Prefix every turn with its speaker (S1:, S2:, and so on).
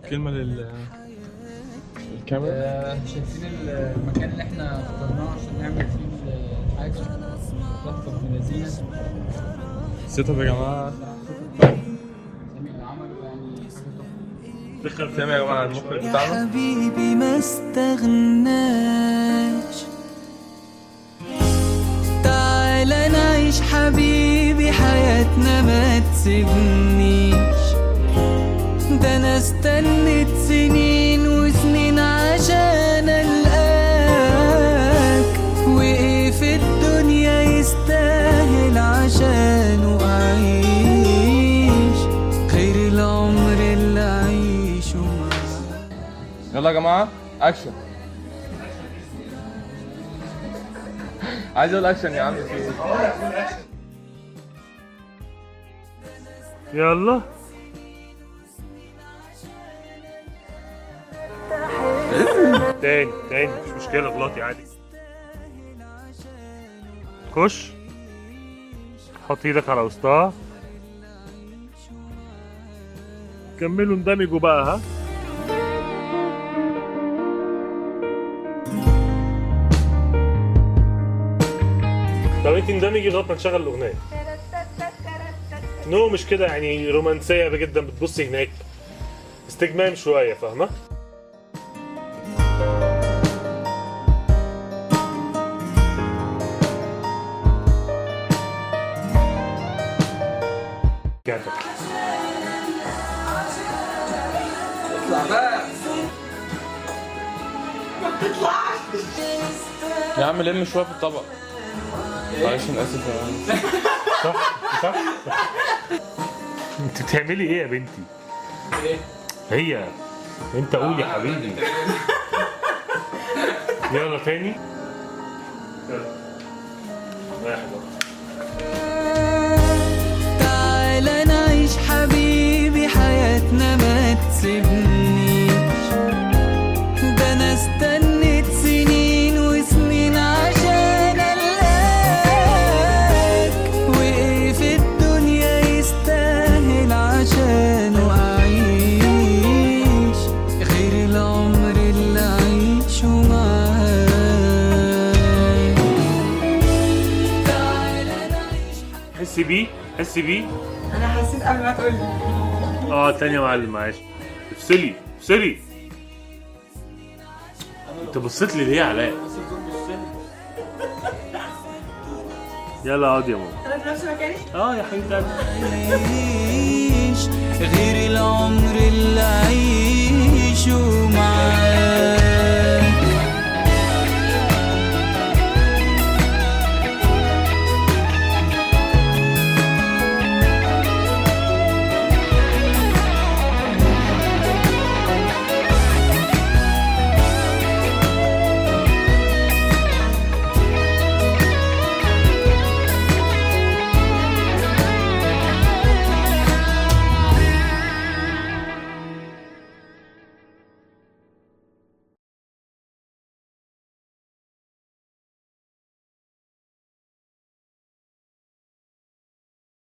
S1: كلمة لل الكاميرا
S2: آه، شايفين المكان اللي احنا اخترناه عشان نعمل فيه الحاجة تحفة ابن لذينة
S1: سيت اب يا جماعة
S2: سامي اللي عمله يعني حاجة تحفة
S1: سامي يا جماعة المخرج
S3: يا
S1: بتاعنا
S3: حبيبي ما استغناش تعالى نعيش حبيبي حياتنا ما تسيبنيش ده انا استنيت سنين وسنين عشان القاك وايه في الدنيا يستاهل عشانه اعيش غير العمر اللي اعيشه معاك
S1: يلا يا جماعة اكشن عايز اقول اكشن يا عم في ايه؟
S4: يلا تاني تاني مش مشكلة غلطي عادي خش حط ايدك على وسطها كملوا اندمجوا بقى ها طب انت اندمجي لغايه ما نشغل الاغنيه نو مش كده يعني رومانسيه جدا بتبصي هناك استجمام شويه فاهمه جاتك
S1: يا عم لم شوية في الطبق معلش انا اسف يا عم
S4: صح صح انت بتعملي ايه يا بنتي هي انت قول يا حبيبي يلا تاني يلا. واحد
S3: تعالى نعيش حبيبي حياتنا ما تسيبنيش ده انا استنيت سنين وسنين عشان القاك وايه في الدنيا يستاهل عشانه اعيش غير العمر اللي اعيشه معاك تعالى نعيش
S4: حسي بيه حسي بيه
S5: انا حسيت قبل ما تقول لي
S4: اه تاني يا معلم معلش افصلي افصلي انت بصيت لي ليه يا علاء يلا اقعد يا ماما
S5: انا في نفس مكاني
S4: اه يا حبيبي قلبي.
S3: عيش غير العمر اللي عيشه